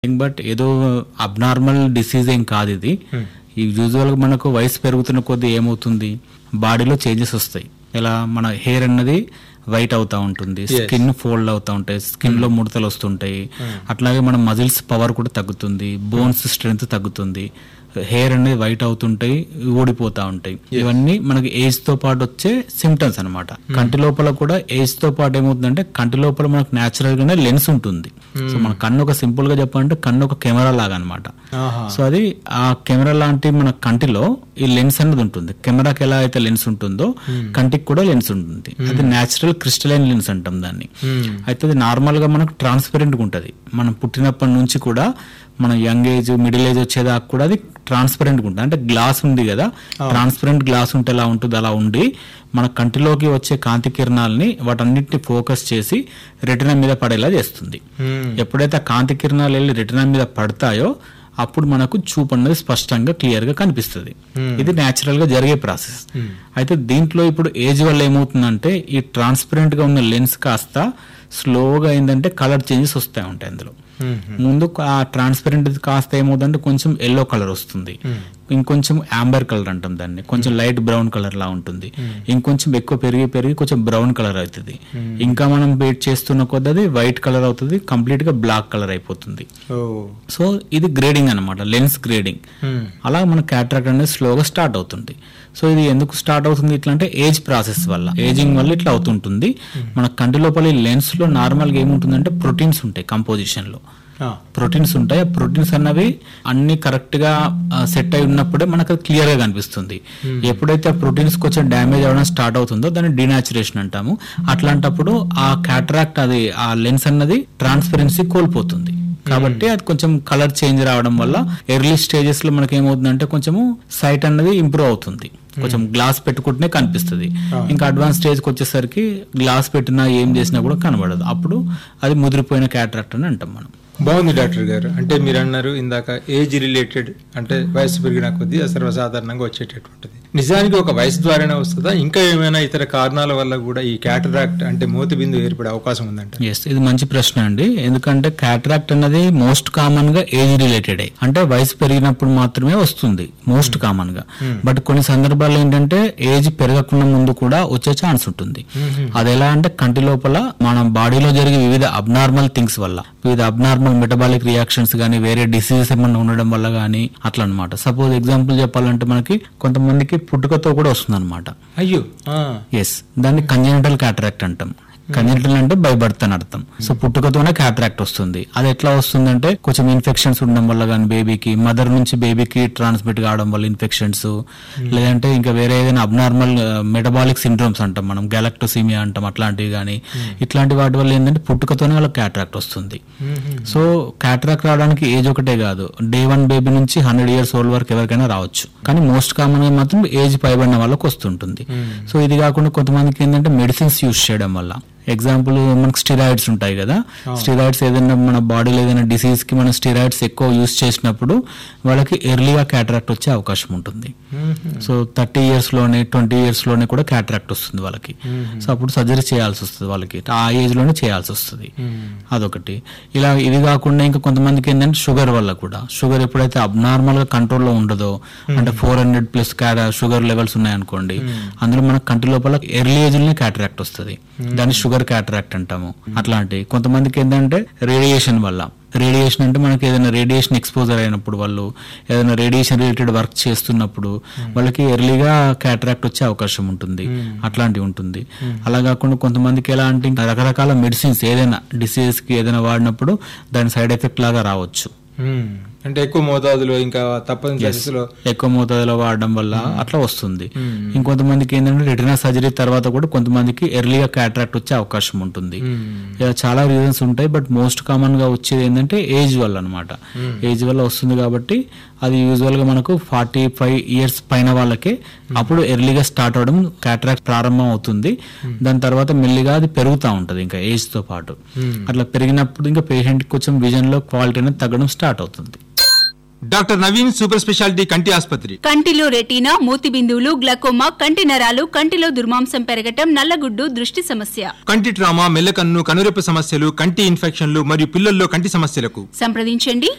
But ఏదో abnormal disease ఏం కాదు ఇది ఈ యూజువల్గా మనకు వయసు పెరుగుతున్న కొద్దీ ఏమవుతుంది బాడీలో చేంజెస్ వస్తాయి ఇలా మన హెయిర్ అన్నది వైట్ అవుతా ఉంటుంది Yes. స్కిన్ ఫోల్డ్ అవుతా ఉంటాయి స్కిన్ లో ముడతలు వస్తుంటాయి అట్లాగే మన మజిల్స్ పవర్ కూడా తగ్గుతుంది బోన్స్ స్ట్రెంగ్త్ తగ్గుతుంది హెయిర్ అనేది వైట్ అవుతుంటాయి ఊడిపోతా ఉంటాయి ఇవన్నీ మనకి ఏజ్ తో పాటు వచ్చే సిమ్టమ్స్ అన్నమాట కంటి లోపల కూడా ఏజ్ తో పాటు ఏమవుతుందంటే కంటి లోపల మనకు న్యాచురల్ గానే లెన్స్ ఉంటుంది సో మన కన్ను ఒక సింపుల్ గా చెప్పాలంటే కన్ను ఒక కెమెరా లాగా అనమాట ఆహా. సో అది ఆ కెమెరా లాంటి మన కంటిలో ఈ లెన్స్ అనేది ఉంటుంది కెమెరాకి ఎలా అయితే లెన్స్ ఉంటుందో కంటికి కూడా లెన్స్ ఉంటుంది అది నేచురల్ క్రిస్టలైన్ లెన్స్ అంటాం దాన్ని Hmm. అయితే అది నార్మల్ గా మనకు ట్రాన్స్పరెంట్ గా ఉంటది మనం పుట్టినప్పటి నుంచి కూడా మన యంగ్ ఏజ్ మిడిల్ ఏజ్ వచ్చేదాకా కూడా అది ట్రాన్స్పరెంట్ గా ఉంటుంది అంటే గ్లాస్ ఉంది కదా ట్రాన్స్పరెంట్ గ్లాస్ ఉంటే ఎలా ఉంటుంది అలా ఉండి మన కంటిలోకి వచ్చే కాంతి కిరణాలని వాటన్నిటిని ఫోకస్ చేసి రెటినా మీద పడేలా చేస్తుంది Hmm. ఎప్పుడైతే ఆ కాంతి కిరణాలు వెళ్ళి రెటినా మీద పడతాయో అప్పుడు మనకు చూపు అన్నది స్పష్టంగా క్లియర్ గా కనిపిస్తుంది ఇది న్యాచురల్ గా జరిగే ప్రాసెస్ అయితే దీంట్లో ఇప్పుడు ఏజ్ వల్ల ఏమవుతుందంటే ఈ ట్రాన్స్పరెంట్ గా ఉన్న లెన్స్ కాస్త స్లోగా ఏంటంటే కలర్ చేంజెస్ వస్తాయి ఉంటాయి అందులో Hmm. ముందు ఆ ట్రాన్స్పరెంట్ కాస్త ఏమవుతుందంటే కొంచెం ఎల్లో కలర్ వస్తుంది ఇంకొంచెం ఆంబర్ కలర్ అంటాం దాన్ని కొంచెం లైట్ బ్రౌన్ కలర్ లా ఉంటుంది ఇంకొంచెం ఎక్కువ పెరిగి పెరిగి కొంచెం బ్రౌన్ కలర్ అవుతుంది ఇంకా మనం వెయిట్ చేస్తున్న కొద్దీ అది వైట్ కలర్ అవుతుంది కంప్లీట్ గా బ్లాక్ కలర్ అయిపోతుంది ఓ సో ఇది గ్రేడింగ్ అన్నమాట లెన్స్ గ్రేడింగ్ Hmm. అలా మన క్యాట్రాక్ట్ అనేది స్లోగా స్టార్ట్ అవుతుంది సో ఇది ఎందుకు స్టార్ట్ అవుతుంది ఇట్లా అంటే ఏజ్ ప్రాసెస్ వల్ల ఏజింగ్ వల్ల ఇట్లా అవుతుంటుంది మన కంటి లోపల ఈ లెన్స్ లో నార్మల్ గా ఏముంటుందంటే ప్రోటీన్స్ ఉంటాయి కంపోజిషన్ లో ఆ. ప్రోటీన్స్ ఉంటాయి ఆ ప్రోటీన్స్ అన్నవి అన్ని కరెక్ట్ గా సెట్ అయి ఉన్నప్పుడే మనకు క్లియర్ గా కనిపిస్తుంది ఎప్పుడైతే ఆ ప్రోటీన్స్ కొంచెం డ్యామేజ్ అవ్వడం స్టార్ట్ అవుతుందో దాన్ని డినాచురేషన్ అంటాము అట్లాంటప్పుడు ఆ క్యాటరాక్ట్ అది ఆ లెన్స్ అన్నది ట్రాన్స్పరెన్సీ కోల్పోతుంది కాబట్టి అది కొంచెం కలర్ చేంజ్ రావడం వల్ల ఎర్లీ స్టేజెస్ లో మనకి ఏమవుతుందంటే కొంచెము సైట్ అన్నది ఇంప్రూవ్ అవుతుంది కొంచెం గ్లాస్ పెట్టుకుంటేనే కనిపిస్తుంది ఇంకా అడ్వాన్స్ స్టేజ్కి వచ్చేసరికి గ్లాస్ పెట్టినా ఏం చేసినా కూడా కనబడదు అప్పుడు అది ముదిరిపోయిన క్యాటరాక్ట్ అని అంటాం మనం బాగుంది డాక్టర్ గారు అంటే మీరు అన్నారు ఇందాక ఏజ్ రిలేటెడ్ అంటే వయసు పెరిగిన కొద్దీ అది సర్వసాధారణంగా వచ్చేటటువంటిది నిజానికి ఒక వయసు ద్వారానే వస్తుందా ఇంకా ఏమైనా ఇతర కారణాల వల్ల కూడా ఈ క్యాటరాక్ట్ అంటే మోతి బిందు ఏర్పడే అవకాశం ఉందంట ఎస్ ఇది మంచి ప్రశ్న అండి ఎందుకంటే క్యాటరాక్ట్ అనేది మోస్ట్ కామన్ గా ఏజ్ రిలేటెడ్ అంటే వయసు పెరిగినప్పుడు మాత్రమే వస్తుంది మోస్ట్ కామన్ గా బట్ కొన్ని సందర్భాల్లో ఏంటంటే ఏజ్ పెరగకుండా ముందు కూడా వచ్చే ఛాన్స్ ఉంటుంది అది ఎలా అంటే కంటి లోపల మన బాడీలో జరిగే వివిధ అబ్నార్మల్ థింగ్స్ వల్ల వివిధ అబ్నార్మల్ మెటబాలిక్ రియాక్షన్స్ కానీ వేరే డిసీజెస్ ఏమన్నా ఉండడం వల్ల కానీ అట్లా అనమాట సపోజ్ ఎగ్జాంపుల్ చెప్పాలంటే మనకి కొంతమందికి పుట్టుకతో కూడా వస్తుంది అనమాట అయ్యో ఆ. ఎస్ దాన్ని కంజెనిటల్ క్యాటరాక్ట్ అంటాం కంజెనిటల్ అంటే బై బర్త్ అని అర్థం సో పుట్టుకతోనే క్యాటరాక్ట్ వస్తుంది అది ఎట్లా వస్తుందంటే కొంచెం ఇన్ఫెక్షన్స్ ఉండడం వల్ల కానీ బేబీకి మదర్ నుంచి బేబీకి ట్రాన్స్మిట్ కావడం వల్ల ఇన్ఫెక్షన్స్ లేదంటే ఇంకా వేరే ఏదైనా అబ్నార్మల్ మెటబాలిక్ సిండ్రోమ్స్ అంటాం మనం గెలక్టోసీమియా అంటాం అట్లాంటివి కానీ ఇట్లాంటి వాటి వల్ల ఏంటంటే పుట్టుకతోనే వాళ్ళకి క్యాటరాక్ట్ వస్తుంది సో క్యాటరాక్ట్ రావడానికి ఏజ్ ఒకటే కాదు డే వన్ బేబీ నుంచి హండ్రెడ్ ఇయర్స్ ఓల్డ్ వరకు ఎవరికైనా రావచ్చు కానీ మోస్ట్ కామన్ గా మాత్రం ఏజ్ పైబడిన వాళ్ళకి వస్తుంటుంది సో ఇది కాకుండా కొంతమందికి ఏంటంటే మెడిసిన్స్ యూస్ చేయడం వల్ల ఎగ్జాంపుల్ మనకు స్టిరాయిడ్స్ ఉంటాయి కదా స్టిరాయిడ్స్ ఏదైనా మన బాడీలో ఏదైనా డిసీజ్ కి మనం స్టిరాయిడ్స్ ఎక్కువ యూస్ చేసినప్పుడు వాళ్ళకి ఎర్లీగా క్యాటరాక్ట్ వచ్చే అవకాశం ఉంటుంది సో థర్టీ ఇయర్స్ లోనే ట్వంటీ ఇయర్స్ లోనే కూడా క్యాటరాక్ట్ వస్తుంది వాళ్ళకి సో అప్పుడు సర్జరీ చేయాల్సి వస్తుంది వాళ్ళకి ఆ ఏజ్ లోనే చేయాల్సి వస్తుంది అదొకటి ఇలా ఇది కాకుండా ఇంకా కొంతమందికి ఏంటంటే షుగర్ వల్ల కూడా షుగర్ ఎప్పుడైతే అబ్నార్మల్ గా కంట్రోల్లో ఉండదో అంటే four hundred plus sugar levels ఉన్నాయనుకోండి అందులో మనకు కంటి లోపల ఎర్లీ ఏజ్ లోనే క్యాటరాక్ట్ వస్తుంది దాన్ని షుగర్ క్యాటరాక్ట్ అంటాము అట్లాంటి కొంతమందికి ఏంటంటే రేడియేషన్ వల్ల రేడియేషన్ అంటే మనకి ఏదైనా రేడియేషన్ ఎక్స్పోజర్ అయినప్పుడు వాళ్ళు ఏదైనా రేడియేషన్ రిలేటెడ్ వర్క్ చేస్తున్నప్పుడు వాళ్ళకి ఎర్లీగా క్యాటరాక్ట్ వచ్చే అవకాశం ఉంటుంది అట్లాంటివి ఉంటుంది అలా కాకుండా కొంతమందికి ఎలా అంటే ఇంకా రకరకాల మెడిసిన్స్ ఏదైనా డిసీజ్ కి ఏదైనా వాడినప్పుడు దాని సైడ్ ఎఫెక్ట్ లాగా రావచ్చు మ్మ్. అంటే ఎక్కువ మోతాదులో ఇంకా తప్పని పరిస్థితిలో ఎక్కువ మోతాదులో వాడడం వల్ల అట్లా వస్తుంది ఇంకొంతమందికి ఏంటంటే రెటినా సర్జరీ తర్వాత కూడా కొంతమందికి ఎర్లీగా క్యాటరాక్ట్ వచ్చే అవకాశం ఉంటుంది ఇలా చాలా రీజన్స్ ఉంటాయి బట్ మోస్ట్ కామన్ గా వచ్చేది ఏంటంటే ఏజ్ వల్ల అనమాట ఏజ్ వల్ల వస్తుంది కాబట్టి అది యూజువల్ గా మనకు ఫార్టీ ఫైవ్ ఇయర్స్ పైన వాళ్ళకే అప్పుడు ఎర్లీగా స్టార్ట్ అవడం క్యాటరాక్ట్ ప్రారంభం అవుతుంది దాని తర్వాత మెల్లిగా అది పెరుగుతూ ఉంటది ఇంకా ఏజ్ తో పాటు అట్లా పెరిగినప్పుడు ఇంకా పేషెంట్ కొంచెం విజన్ లో క్వాలిటీ అనేది తగ్గడం స్టార్ట్ అవుతుంది డాక్టర్ నవీన్ సూపర్ స్పెషాలిటీ కంటి ఆసుపత్రి కంటిలో రెటీనా మూతి బిందువులు గ్లకోమా కంటి నరాలు కంటిలో దుర్మాంసం పెరగటం నల్లగుడ్డు దృష్టి సమస్య కంటి ట్రామా మెల్లకన్ను కనురెప్ప సమస్యలు కంటి ఇన్ఫెక్షన్లు మరియు పిల్లల్లో కంటి సమస్యలకు సంప్రదించండి